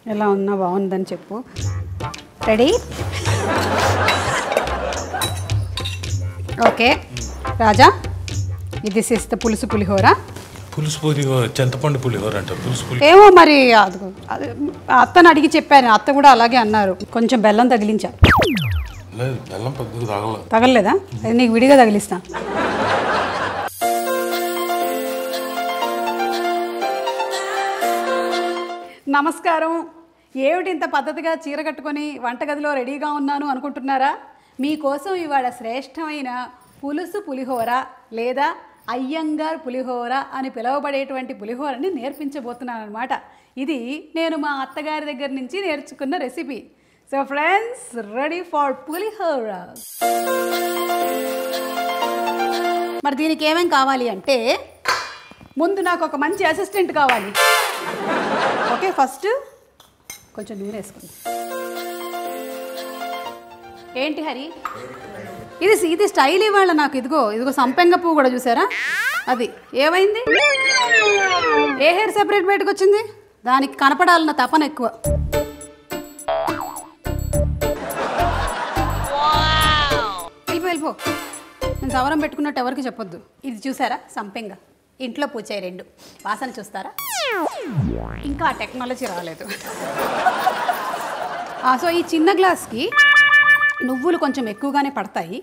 ఎలా ఉన్నా బాగుందని చెప్పు రెడీ ఓకే రాజా ఇది ఇస్తే పులుసు పులిహోర పులుసు పులిహోర చింతపండు పులిహోర అంటారు పులుసు పులి ఏమో మరి అదిగో, అది అత్తను అడిగి చెప్పాను అత్త కూడా అలాగే అన్నారు కొంచెం బెల్లం తగిలించా లేదు బెల్లం పెద్దగా తాగల తగలలేదా అది నీకు విడిగా తగిలిస్తా నమస్కారం ఏమిటి ఇంత పద్ధతిగా చీర కట్టుకొని వంటగదిలో రెడీగా ఉన్నాను అనుకుంటున్నారా మీకోసం ఇవాళ శ్రేష్టమైన పులుసు పులిహోర లేదా అయ్యంగార్ పులిహోర అని పిలువబడేటువంటి పులిహోరని నేర్పించబోతున్నాను అనమాట ఇది నేను మా అత్తగారి దగ్గర నుంచి నేర్చుకున్న recipe so friends ready for pulihora మరి దీనికి ఏమేం కావాలి అంటే ముందు నాకు ఒక మంచి అసిస్టెంట్ కావాలి ఓకే ఫస్ట్ కొంచెం నూనె వేసుకోండి ఏంటి హరి ఇది ఇది స్టైల్ ఇవాళ నాకు ఇదిగో ఇదిగో సంపెంగ పువ్వు కూడా చూసారా అది ఏమైంది ఏ హెయిర్ సెపరేట్ బయటకు వచ్చింది దానికి కనపడాలన్న తపన ఎక్కువ వెళ్ళిపో వెళ్ళిపో నేను సవరం పెట్టుకున్నట్టు ఎవరికి చెప్పొద్దు ఇది చూసారా సంపెంగ ఇంట్లో పూచాయి రెండు వాసన చూస్తారా ఇంకా ఆ టెక్నాలజీ రాలేదు ఆ, సో ఈ చిన్న గ్లాస్కి నువ్వులు కొంచెం ఎక్కువగానే పడతాయి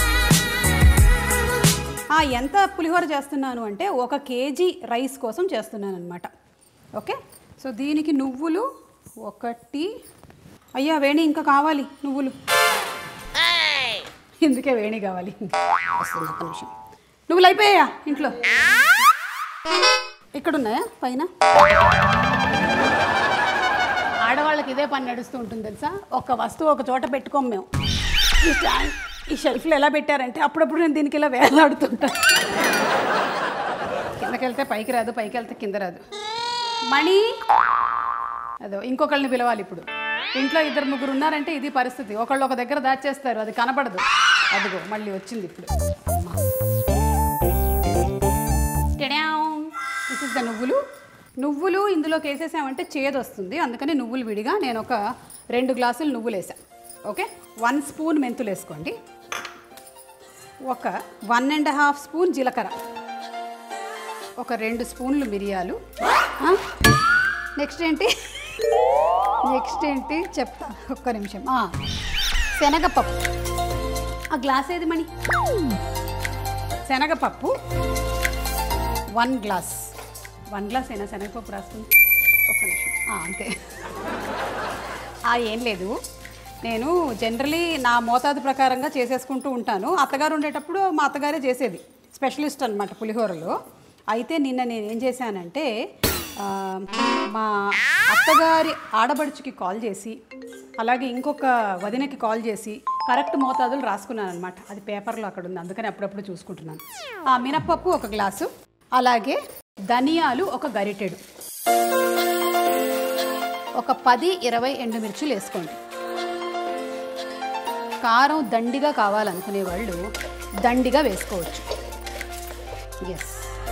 ఆ, ఎంత పులిహోర చేస్తున్నాను అంటే ఒక కేజీ రైస్ కోసం చేస్తున్నాను అనమాట ఓకే సో దీనికి నువ్వులు ఒకటి అయ్యా వేణి ఇంకా కావాలి నువ్వులు ఎందుకే వేణి కావాలి వస్తుంది ఒక్క నిమిషం నువ్వులు అయిపోయాయా ఇంట్లో ఇక్కడ ఉన్నాయా పైన ఆడవాళ్ళకి ఇదే పని నడుస్తూ ఉంటుంది తెలుసా ఒక వస్తువు ఒక చోట పెట్టుకోం మేము ఈ స్టాండ్ ఈ షెల్ఫ్లో ఎలా పెట్టారంటే అప్పుడప్పుడు నేను దీనికి ఇలా వేలాడుతుంటాను కిందకి వెళ్తే పైకి రాదు పైకి వెళ్తే కింద రాదు మణి అదో ఇంకొకళ్ళని పిలవాలి ఇప్పుడు ఇంట్లో ఇద్దరు ముగ్గురు ఉన్నారంటే ఇది పరిస్థితి ఒకళ్ళు ఒక దగ్గర దాచేస్తారు అది కనపడదు అదిగో మళ్ళీ వచ్చింది ఇప్పుడు దిస్ ఇస్ ద నువ్వులు నువ్వులు ఇందులోకి వేసేసామంటే చేదు వస్తుంది అందుకని నువ్వులు విడిగా నేను ఒక రెండు గ్లాసులు నువ్వులు వేసాను ఓకే వన్ స్పూన్ మెంతులు వేసుకోండి ఒక వన్ అండ్ హాఫ్ స్పూన్ జీలకర్ర ఒక రెండు స్పూన్లు మిరియాలు నెక్స్ట్ ఏంటి నెక్స్ట్ ఏంటి చెప్తా ఒక్క నిమిషం ఆ, శనగపప్పు ఆ గ్లాస్ ఏది మణి శనగపప్పు వన్ గ్లాస్ వన్ గ్లాస్ అయినా శనగపప్పు రాసుకుంది ఒక్క నిమిషం ఆ, అంతే ఆ, ఏం లేదు నేను జనరలీ నా మోతాదు ప్రకారంగా చేసేసుకుంటూ ఉంటాను అత్తగారు ఉండేటప్పుడు మా అత్తగారే చేసేది స్పెషలిస్ట్ అనమాట పులిహోరలో అయితే నిన్న నేను ఏం చేశానంటే ఆ, మా అత్తగారి ఆడబడుచుకి కాల్ చేసి అలాగే ఇంకొక వదినకి కాల్ చేసి కరెక్ట్ మోతాదులు రాసుకున్నాను అనమాట అది పేపర్లో అక్కడ ఉంది అందుకని అప్పుడప్పుడు చూసుకుంటున్నాను ఆ మినప్పప్పు ఒక గ్లాసు అలాగే ధనియాలు ఒక గరిటెడు ఒక పది ఇరవై ఎండుమిర్చులు వేసుకోండి కారం దండిగా కావాలనుకునే వాళ్ళు దండిగా వేసుకోవచ్చు ఎస్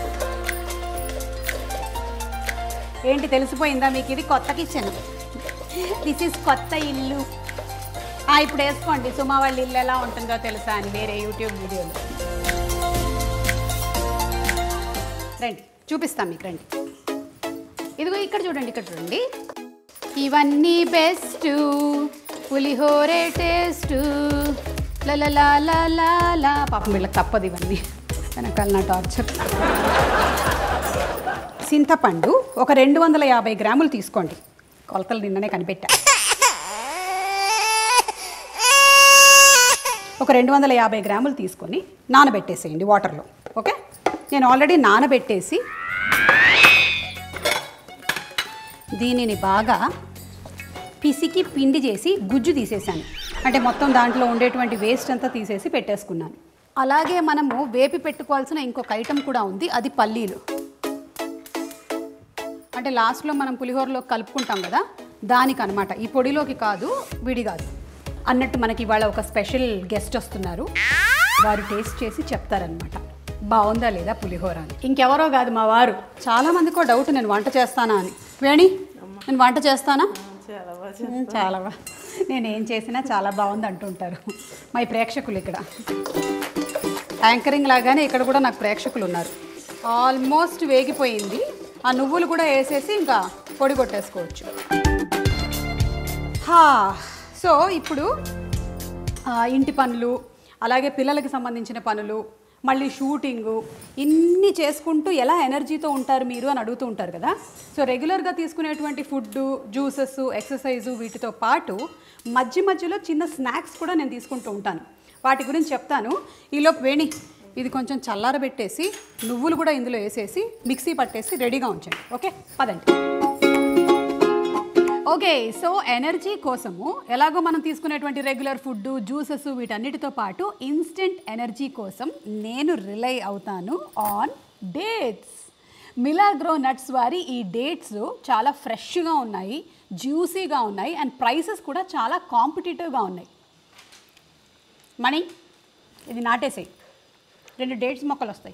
ఏంటి తెలిసిపోయిందా మీకు ఇది కొత్త కిచెన్ దిస్ ఇస్ కొత్త ఇల్లు ఆ, ఇప్పుడు వేసుకోండి సుమా వాళ్ళ ఇల్లు ఎలా ఉంటుందో తెలుసా అని వేరే యూట్యూబ్ వీడియోలో రండి చూపిస్తాం మీకు రండి ఇదిగో ఇక్కడ చూడండి ఇక్కడ చూడండి ఇవన్నీ బెస్ట్ పులిహోరే టేస్ట్ లలా పాపం వీళ్ళకి తప్పదు ఇవన్నీ వెనకాల నా టార్చర్ చింతపండు ఒక రెండు వందల యాభై గ్రాములు తీసుకోండి కొలతలు నిన్ననే కనిపెట్టా ఒక రెండు వందల యాభై గ్రాములు తీసుకొని నానబెట్టేసేయండి వాటర్లో ఓకే నేను ఆల్రెడీ నానబెట్టేసి దీనిని బాగా పిసికి పిండి చేసి గుజ్జు తీసేసాను అంటే మొత్తం దాంట్లో ఉండేటువంటి వేస్ట్ అంతా తీసేసి పెట్టేసుకున్నాను అలాగే మనము వేపి పెట్టుకోవాల్సిన ఇంకొక ఐటెం కూడా ఉంది అది పల్లీలు అంటే లాస్ట్లో మనం పులిహోరలో కలుపుకుంటాం కదా దానికి అనమాట ఈ పొడిలోకి కాదు విడి కాదు అన్నట్టు మనకి ఇవాళ ఒక స్పెషల్ గెస్ట్ వస్తున్నారు వారు టేస్ట్ చేసి చెప్తారనమాట బాగుందా లేదా పులిహోర అని ఇంకెవరో కాదు మా వారు చాలా మందికో డౌట్ నేను వంట చేస్తానా అని వేణి నేను వంట చేస్తానా చాలా బాగా ఉమ్, చాలా బా నేను ఏం చేసినా చాలా బాగుంది అంటుంటారు మా ఈ ప్రేక్షకులు ఇక్కడ యాంకరింగ్ లాగానే ఇక్కడ కూడా నాకు ప్రేక్షకులు ఉన్నారు ఆల్మోస్ట్ వేగిపోయింది ఆ నువ్వులు కూడా వేసేసి ఇంకా పొడి కొట్టేసుకోవచ్చు హా సో ఇప్పుడు ఆ, ఇంటి పనులు అలాగే పిల్లలకి సంబంధించిన పనులు మళ్ళీ షూటింగు ఇన్ని చేసుకుంటూ ఎలా ఎనర్జీతో ఉంటారు మీరు అని అడుగుతూ ఉంటారు కదా సో రెగ్యులర్గా తీసుకునేటువంటి ఫుడ్ జ్యూసెస్ ఎక్సర్సైజు వీటితో పాటు మధ్య మధ్యలో చిన్న స్నాక్స్ కూడా నేను తీసుకుంటూ ఉంటాను వాటి గురించి చెప్తాను ఈలోపు వేణి ఇది కొంచెం చల్లారబెట్టేసి నువ్వులు కూడా ఇందులో వేసేసి మిక్సీ పట్టేసి రెడీగా ఉంచండి ఓకే పదండి ఓకే సో ఎనర్జీ కోసము ఎలాగో మనం తీసుకునేటువంటి రెగ్యులర్ ఫుడ్ జ్యూసెస్ వీటన్నిటితో పాటు ఇన్స్టెంట్ ఎనర్జీ కోసం నేను రిలై అవుతాను ఆన్ డేట్స్ మిలాగ్రో నట్స్ వారి ఈ డేట్స్ చాలా ఫ్రెష్గా ఉన్నాయి జ్యూసీగా ఉన్నాయి అండ్ ప్రైసెస్ కూడా చాలా కాంపిటేటివ్గా ఉన్నాయి మణి ఇది నాటేసాయి రెండు డేట్స్ మొక్కలు వస్తాయి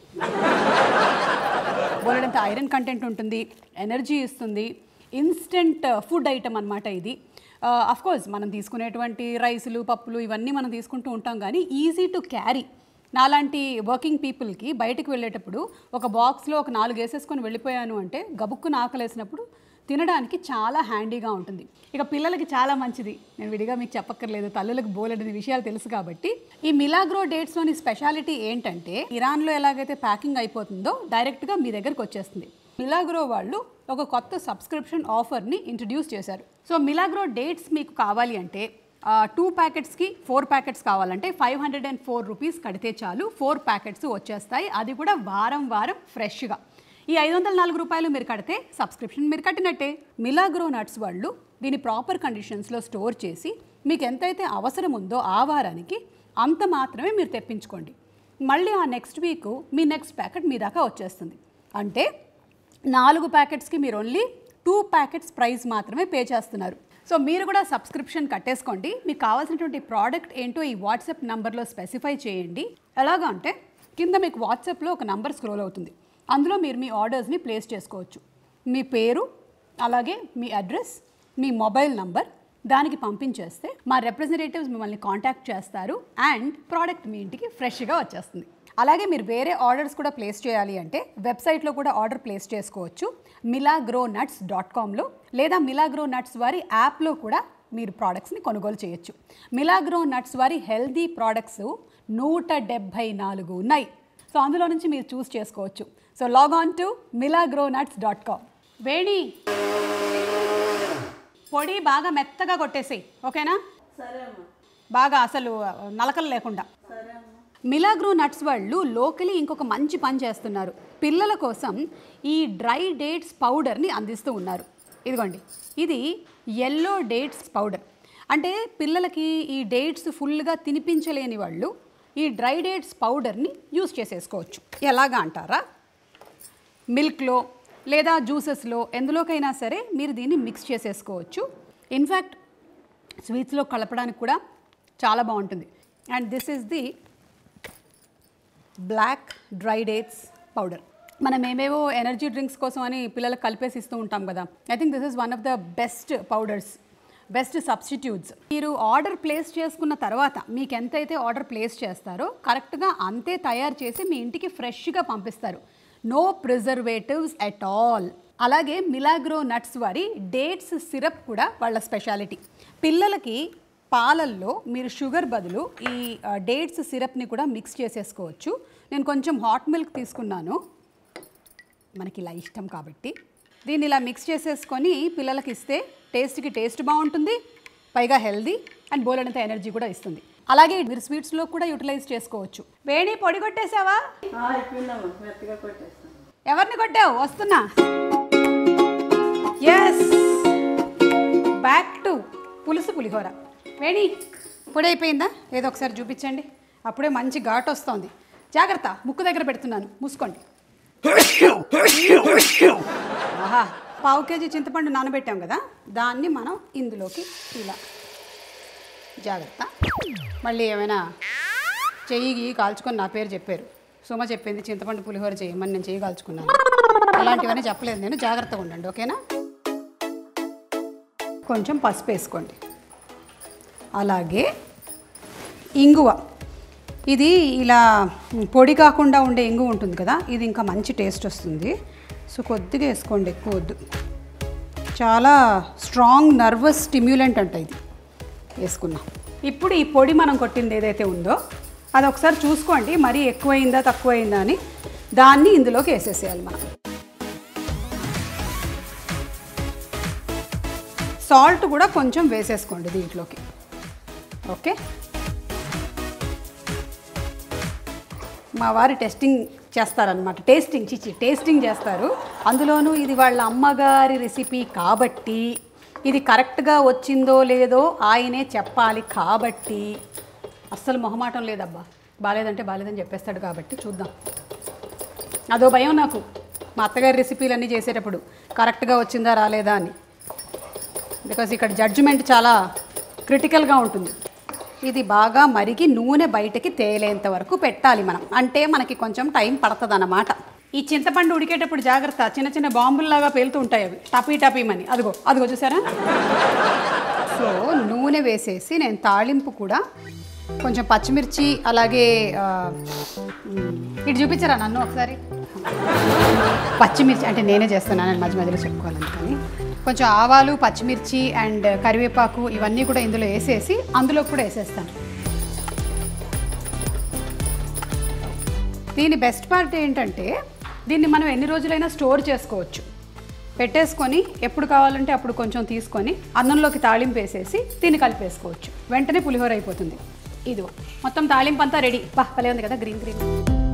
బోలెడంత ఐరన్ కంటెంట్ ఉంటుంది ఎనర్జీ ఇస్తుంది ఇన్స్టెంట్ ఫుడ్ ఐటమ్ అనమాట ఇది అఫ్ కోర్స్ మనం తీసుకునేటువంటి రైసులు పప్పులు ఇవన్నీ మనం తీసుకుంటూ ఉంటాం కానీ ఈజీ టు క్యారీ నాలాంటి వర్కింగ్ పీపుల్కి బయటకు వెళ్ళేటప్పుడు ఒక బాక్స్లో ఒక నాలుగు వేసేసుకొని వెళ్ళిపోయాను అంటే గబుక్కున ఆకలేసినప్పుడు తినడానికి చాలా హ్యాండీగా ఉంటుంది ఇక పిల్లలకి చాలా మంచిది నేను విడిగా మీకు చెప్పక్కర్లేదు తల్లులకు బోలెడని విషయాలు తెలుసు కాబట్టి ఈ మిలాగ్రో డేట్స్లోని స్పెషాలిటీ ఏంటంటే ఇరాన్లో ఎలాగైతే ప్యాకింగ్ అయిపోతుందో డైరెక్ట్గా మీ దగ్గరకు వచ్చేస్తుంది మిలాగ్రో వాళ్ళు ఒక కొత్త సబ్స్క్రిప్షన్ ఆఫర్ని ఇంట్రడ్యూస్ చేశారు సో మిలాగ్రో డేట్స్ మీకు కావాలి అంటే టూ ప్యాకెట్స్కి ఫోర్ ప్యాకెట్స్ కావాలంటే five hundred and four rupees కడితే చాలు ఫోర్ ప్యాకెట్స్ వచ్చేస్తాయి అది కూడా వారం వారం ఫ్రెష్గా ఈ ఐదు వందల నాలుగు రూపాయలు మీరు కడితే సబ్స్క్రిప్షన్ మీరు కట్టినట్టే మిలాగ్రో నట్స్ వాళ్ళు దీని ప్రాపర్ కండిషన్స్లో స్టోర్ చేసి మీకు ఎంతైతే అవసరం ఉందో ఆ వారానికి అంత మాత్రమే మీరు తెప్పించుకోండి మళ్ళీ ఆ నెక్స్ట్ వీక్ మీ నెక్స్ట్ ప్యాకెట్ మీ దాకా వచ్చేస్తుంది అంటే నాలుగు ప్యాకెట్స్కి మీరు ఓన్లీ టూ ప్యాకెట్స్ ప్రైస్ మాత్రమే పే చేస్తున్నారు సో మీరు కూడా సబ్స్క్రిప్షన్ కట్టేసుకోండి మీకు కావాల్సినటువంటి ప్రోడక్ట్ ఏంటో ఈ వాట్సాప్ నంబర్లో స్పెసిఫై చేయండి ఎలాగా అంటే కింద మీకు వాట్సాప్లో ఒక నంబర్ స్క్రోల్ అవుతుంది అందులో మీరు మీ ఆర్డర్స్ని ప్లేస్ చేసుకోవచ్చు మీ పేరు అలాగే మీ అడ్రస్ మీ మొబైల్ నంబర్ దానికి పంపించేస్తే మా రిప్రజెంటేటివ్స్ మిమ్మల్ని కాంటాక్ట్ చేస్తారు అండ్ ప్రోడక్ట్ మీ ఇంటికి ఫ్రెష్గా వచ్చేస్తుంది అలాగే మీరు వేరే ఆర్డర్స్ కూడా ప్లేస్ చేయాలి అంటే వెబ్సైట్లో కూడా ఆర్డర్ ప్లేస్ చేసుకోవచ్చు మిలాగ్రో నట్స్ డాట్ కామ్లో లేదా మిలాగ్రో నట్స్ వారి యాప్లో కూడా మీరు ప్రోడక్ట్స్ని కొనుగోలు చేయొచ్చు మిలాగ్రో నట్స్ వారి హెల్దీ ప్రోడక్ట్స్ నూట డెబ్భై నాలుగు ఉన్నాయి సో అందులో నుంచి మీరు చూస్ చేసుకోవచ్చు so log on to Milagro nuts dot com వేణి పొడి బాగా మెత్తగా కొట్టేసేయి ఓకేనా సరే అమ్మా బాగా అసలు నలకలు లేకుండా సరే అమ్మా మిలాగ్రో నట్స్ వాళ్ళు లోకలీ ఇంకొక మంచి పని చేస్తున్నారు పిల్లల కోసం ఈ డ్రై డేట్స్ పౌడర్ని అందిస్తూ ఉన్నారు ఇదిగోండి ఇది ఎల్లో డేట్స్ పౌడర్ అంటే పిల్లలకి ఈ డేట్స్ ఫుల్గా తినిపించలేని వాళ్ళు ఈ డ్రై డేట్స్ పౌడర్ని యూస్ చేసేసుకోవచ్చు ఎలాగా అంటారా మిల్క్లో లేదా జ్యూసెస్లో ఎందులోకైనా సరే మీరు దీన్ని మిక్స్ చేసేసుకోవచ్చు ఇన్ఫ్యాక్ట్ స్వీట్స్లో కలపడానికి కూడా చాలా బాగుంటుంది and this is the black dry dates powder మనం ఏమేవో ఎనర్జీ డ్రింక్స్ కోసం అని పిల్లలకు కలిపేసి ఇస్తూ ఉంటాం కదా I think this is one of the best powders best substitutes మీరు ఆర్డర్ ప్లేస్ చేసుకున్న తర్వాత మీకు ఎంతైతే ఆర్డర్ ప్లేస్ చేస్తారో కరెక్ట్గా అంతే తయారు చేసి మీ ఇంటికి ఫ్రెష్గా పంపిస్తారు నో ప్రిజర్వేటివ్స్ ఎట్ ఆల్ అలాగే మిలాగ్రో నట్స్ వారి డేట్స్ సిరప్ కూడా వాళ్ళ స్పెషాలిటీ పిల్లలకి పాలల్లో మీరు షుగర్ బదులు ఈ ఆ, డేట్స్ సిరప్ని కూడా మిక్స్ చేసేసుకోవచ్చు నేను కొంచెం హాట్ మిల్క్ తీసుకున్నాను మనకి ఇలా ఇష్టం కాబట్టి దీన్ని ఇలా మిక్స్ చేసేసుకొని పిల్లలకి ఇస్తే టేస్ట్కి టేస్ట్ బాగుంటుంది పైగా హెల్దీ అండ్ బోలెడంత ఎనర్జీ కూడా ఇస్తుంది అలాగే మీరు స్వీట్స్లో కూడా యూటిలైజ్ చేసుకోవచ్చు వేణి పొడి కొట్టేసావా ఆ, అయిపోయిందమ్మా మెత్తగా కొట్టేస్తాను ఎవరిని కొట్టావు వస్తున్నా ఎస్ బ్యాక్ టు పులుసు పులిహోర వేణి పొడి అయిపోయిందా ఏదో ఒకసారి చూపించండి అప్పుడే మంచి ఘాట్ వస్తోంది జాగ్రత్త ముక్కు దగ్గర పెడుతున్నాను మూసుకోండి ఆహా పావు కేజీ చింతపండు నానబెట్టాం కదా దాన్ని మనం ఇందులోకి ఇలా జాగ్రత్త మళ్ళీ ఏమైనా చెయ్యి గీయి కాల్చుకొని నా పేరు చెప్పారు సుమ చెప్పింది చింతపండు పులిహోర చేయమని నేను చెయ్యి కాల్చుకున్నాను అలాంటివన్నీ చెప్పలేదు నేను జాగ్రత్తగా ఉండండి ఓకేనా కొంచెం పసుపు వేసుకోండి అలాగే ఇంగువ ఇది ఇలా పొడి కాకుండా ఉండే ఇంగువ ఉంటుంది కదా ఇది ఇంకా మంచి టేస్ట్ వస్తుంది సో కొద్దిగా వేసుకోండి ఎక్కువ వద్దు చాలా స్ట్రాంగ్ నర్వస్ స్టిమ్యులెంట్ అంట ఇది వేసుకున్నాం ఇప్పుడు ఈ పొడి మనం కొట్టింది ఏదైతే ఉందో అది ఒకసారి చూసుకోండి మరీ ఎక్కువైందా తక్కువైందా అని దాన్ని ఇందులోకి వేసేసేయాలి మనం సాల్ట్ కూడా కొంచెం వేసేసుకోండి దీంట్లోకి ఓకే మా వారు టెస్టింగ్ చేస్తారనమాట టేస్టింగ్ చిచి టేస్టింగ్ చేస్తారు అందులోనూ ఇది వాళ్ళ అమ్మగారి రెసిపీ కాబట్టి ఇది కరెక్ట్గా వచ్చిందో లేదో ఆయనే చెప్పాలి కాబట్టి అస్సలు మొహమాటం లేదబ్బా బాలేదంటే బాలేదని చెప్పేస్తాడు కాబట్టి చూద్దాం అదో భయం నాకు మా అత్తగారి రెసిపీలన్నీ చేసేటప్పుడు కరెక్ట్గా వచ్చిందా రాలేదా అని బికాస్ ఇక్కడ జడ్జిమెంట్ చాలా క్రిటికల్గా ఉంటుంది ఇది బాగా మరిగి నూనె బయటకి తేలేంత వరకు పెట్టాలి మనం అంటే మనకి కొంచెం టైం పడుతుంది అన్నమాట ఈ చింతపండు ఉడికేటప్పుడు జాగ్రత్త చిన్న చిన్న బాంబుల్లాగా పేలుతూ ఉంటాయి అవి టపీ టపీమని అదిగో అదిగో చూసారా సో నూనె వేసేసి నేను తాళింపు కూడా కొంచెం పచ్చిమిర్చి అలాగే ఆ, మ్, ఇటు చూపించరా నన్ను ఒకసారి పచ్చిమిర్చి అంటే నేనే చేస్తున్నాను మధ్య మధ్యలో చెప్పుకోవాలని కానీ కొంచెం ఆవాలు పచ్చిమిర్చి అండ్ కరివేపాకు ఇవన్నీ కూడా ఇందులో వేసేసి అందులో కూడా వేసేస్తాను దీని బెస్ట్ పార్ట్ ఏంటంటే దీన్ని మనం ఎన్ని రోజులైనా స్టోర్ చేసుకోవచ్చు పెట్టేసుకొని ఎప్పుడు కావాలంటే అప్పుడు కొంచెం తీసుకొని అన్నంలోకి తాళింపు వేసేసి దీన్ని కలిపేసుకోవచ్చు వెంటనే పులిహోర అయిపోతుంది ఇది మొత్తం తాళింపు అంతా రెడీ బా భలే ఉంది కదా గ్రీన్ గ్రీన్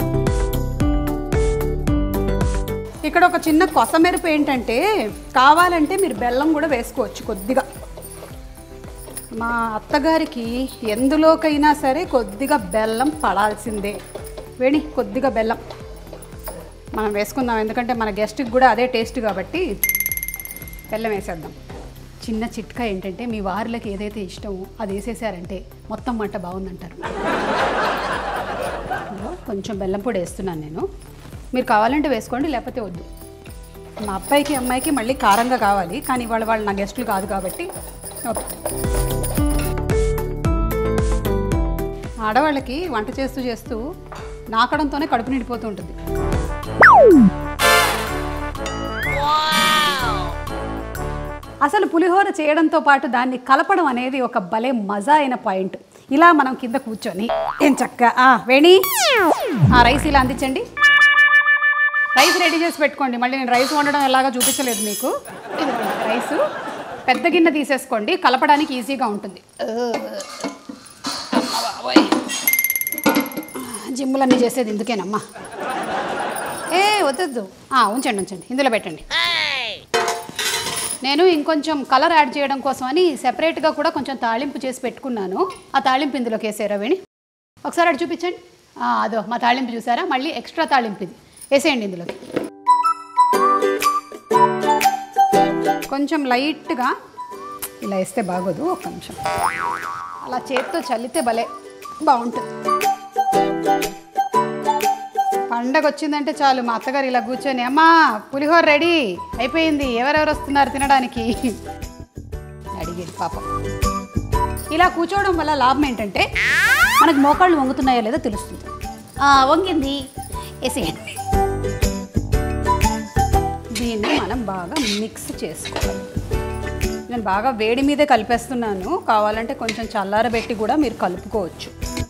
ఇక్కడ ఒక చిన్న కొసమెరుపు ఏంటంటే కావాలంటే మీరు బెల్లం కూడా వేసుకోవచ్చు కొద్దిగా మా అత్తగారికి ఎందులోకైనా సరే కొద్దిగా బెల్లం పడాల్సిందే వేణి కొద్దిగా బెల్లం మనం వేసుకుందాం ఎందుకంటే మన గెస్ట్కి కూడా అదే టేస్ట్ కాబట్టి బెల్లం వేసేద్దాం చిన్న చిట్కా ఏంటంటే మీ వారులకి ఏదైతే ఇష్టమో అది వేసేసారంటే మొత్తం వంట బాగుందంటారు ఇదిగో కొంచెం బెల్లం పొడి వేస్తున్నాను నేను మీరు కావాలంటే వేసుకోండి లేకపోతే వద్దు మా అబ్బాయికి అమ్మాయికి మళ్ళీ కారంగా కావాలి కానీ వాళ్ళ వాళ్ళు నా గెస్టులు కాదు కాబట్టి ఓకే ఆడవాళ్ళకి వంట చేస్తూ చేస్తూ నాకడంతోనే కడుపు నిండిపోతూ ఉంటుంది అసలు పులిహోర చేయడంతో పాటు దాన్ని కలపడం అనేది ఒక భలే మజా అయిన పాయింట్ ఇలా మనం కింద కూర్చొని ఏం చక్క ఆ, వేణి ఆ రైస్ ఇలా అందించండి రైస్ రెడీ చేసి పెట్టుకోండి మళ్ళీ నేను రైస్ వండడం ఎలాగో చూపించలేదు మీకు ఇదిగోండి రైస్ పెద్ద గిన్నె తీసేసుకోండి కలపడానికి ఈజీగా ఉంటుంది అమ్మ బాబోయ్. జిమ్ములన్నీ చేసేది ఎందుకేనమ్మా ఏ వద్దొద్దు ఆ, ఉంచండి ఉంచండి ఇందులో పెట్టండి నేను ఇంకొంచెం కలర్ యాడ్ చేయడం కోసమని సెపరేట్గా కూడా కొంచెం తాళింపు చేసి పెట్టుకున్నాను ఆ తాళింపు ఇందులోకి వేసారా వేణి ఒకసారి అటు చూపించండి ఆ, అదో మా తాళింపు చూసారా మళ్ళీ ఎక్స్ట్రా తాళింపు ఇది వేసేయండి ఇందులోకి కొంచెం లైట్గా ఇలా వేస్తే బాగోదు ఒక నిమిషం అలా చేత్తో చల్లితే భలే బాగుంటుంది పండగ వచ్చిందంటే చాలు మా అత్తగారు ఇలా కూర్చొని అమ్మా పులిహోర రెడీ అయిపోయింది ఎవరెవరు వస్తున్నారు తినడానికి అడిగేది పాపం ఇలా కూర్చోవడం వల్ల లాభం ఏంటంటే మనకు మోకాళ్ళు వంగుతున్నాయో లేదో తెలుస్తుంది ఆ, వంగింది వేసేయండి దీన్ని మనం బాగా మిక్స్ చేసుకోవాలి నేను బాగా వేడి మీదే కలిపేస్తున్నాను కావాలంటే కొంచెం చల్లారబెట్టి కూడా మీరు కలుపుకోవచ్చు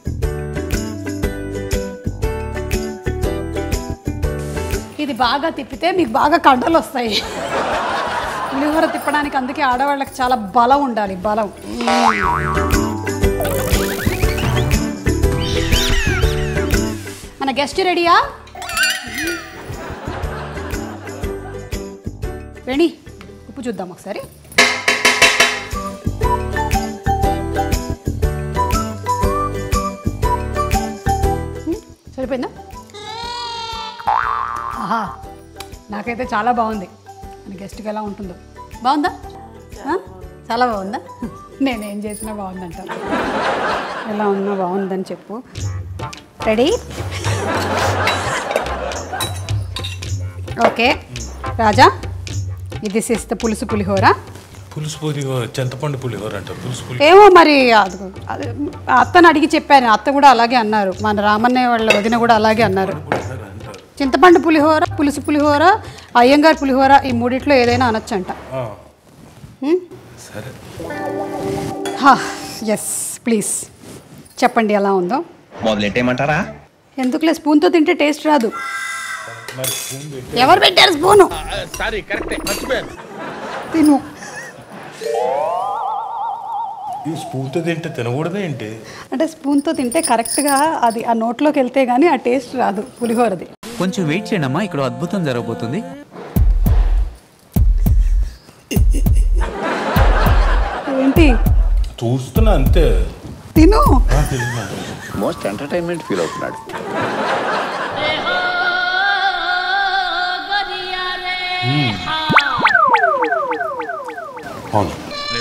ఇది బాగా తిప్పితే మీకు బాగా కండలు వస్తాయి పులిహోర తిప్పడానికి అందుకే ఆడవాళ్ళకి చాలా బలం ఉండాలి బలం మన గెస్ట్ రెడీయా రెడీ ఉప్పు చూద్దాం ఒకసారి హ్మ్, సరిపోయిందా ఆహా నాకైతే చాలా బాగుంది మన గెస్ట్కి ఎలా ఉంటుందో బాగుందా ఆ? చాలా బాగుందా నేనేం చేసినా బాగుందంట ఎలా ఉన్నా బాగుందని చెప్పు రెడీ ఓకే రాజా ఇది ఇస్తే పులుసు పులిహోర పులుసు పులిహోర చింతపండు పులిహోర అంటారు పులుసు పులి ఏమో మరి అది అది అత్తని అడిగి చెప్పాను అత్త కూడా అలాగే అన్నారు మన రామన్నయ్య వాళ్ళ వదిన కూడా అలాగే అన్నారు పులిహోర అంటారు చింతపండు పులిహోర పులుసు పులిహోర అయ్యంగారు పులిహోర ఈ మూడిట్లో ఏదైనా అనొచ్చంట ఆ. సరే ఎస్ ప్లీజ్ చెప్పండి ఎలా ఉందో మొదలెట్టేయమంటారా ఎందుకులే స్పూన్తో తింటే టేస్ట్ రాదు మరి స్పూన్ పెట్టి ఎవరు పెట్టారు స్పూను సారీ కరెక్టే మర్చిపోయాను తిను ఈ స్పూన్తో తింటే తినకూడదే ఏంటి అంటే స్పూన్తో తింటే కరెక్ట్గా అది ఆ నోట్లోకి వెళ్తే కానీ ఆ టేస్ట్ రాదు పులిహోరది కొంచెం వెయిట్ చేయండి అమ్మా ఇక్కడ అద్భుతం జరగబోతుంది ఏంటి చూస్తున్నా అంతే తిను ఆ, తెలుసు నాకు. మోస్ట్ ఎంటర్టైన్మెంట్ ఫీల్ అవుతున్నాడు అవును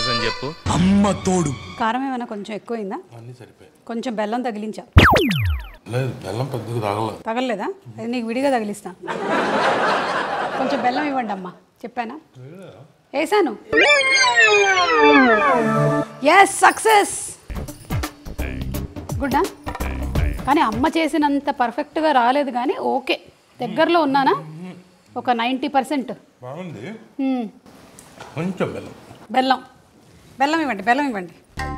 కారం ఏమైనా కొంచెం ఎక్కువైందా అన్నీ సరిపోయాయి కొంచెం బెల్లం తగిలించా లేదు బెల్లం పెద్దగా తాగల తగలలేదా అది నీకు విడిగా తగిలిస్తా కొంచెం బెల్లం ఇవ్వండి అమ్మా చెప్పానా వేసాను ఎస్ సక్సెస్ గుడ్డా కానీ అమ్మ చేసినంత పర్ఫెక్ట్గా రాలేదు కానీ ఓకే దగ్గరలో ఉన్నానా ఒక నైంటీ పర్సెంట్ బాగుంది కొంచెం బెల్లం బెల్లం బెల్లం ఇవ్వండి బెల్లం ఇవ్వండి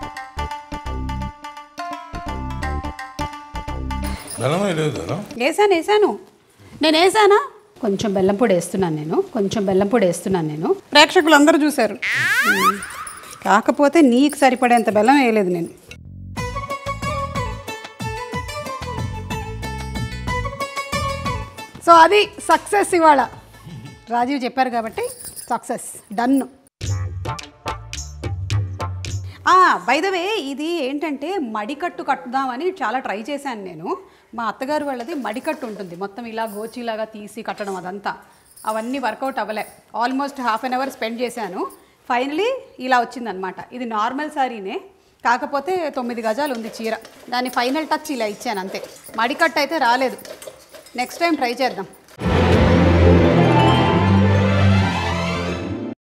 బెల్లం లేదు కదా వేసాను వేసాను నేను వేసానా కొంచెం బెల్లం పొడి వేస్తున్నాను నేను కొంచెం బెల్లం పొడి వేస్తున్నాను నేను ప్రేక్షకులు అందరూ చూశారు మ్మ్. కాకపోతే నీకు సరిపడేంత బెల్లం వేయలేదు నేను సో అది సక్సెస్ ఇవాళ రాజీవ్ చెప్పారు కాబట్టి success done by the way ఇది ఏంటంటే మడికట్టు కట్టుదామని చాలా ట్రై చేశాను నేను మా అత్తగారు వాళ్ళది మడికట్టు ఉంటుంది మొత్తం ఇలా గోచిలాగా తీసి కట్టడం అదంతా అవన్నీ వర్కౌట్ అవ్వలే almost half an hour spend చేశాను ఫైనలీ ఇలా వచ్చిందనమాట ఇది నార్మల్ సారీనే కాకపోతే తొమ్మిది గజాలు ఉంది చీర దాని ఫైనల్ టచ్ ఇలా ఇచ్చాను అంతే మడికట్టు అయితే రాలేదు నెక్స్ట్ టైం ట్రై చేద్దాం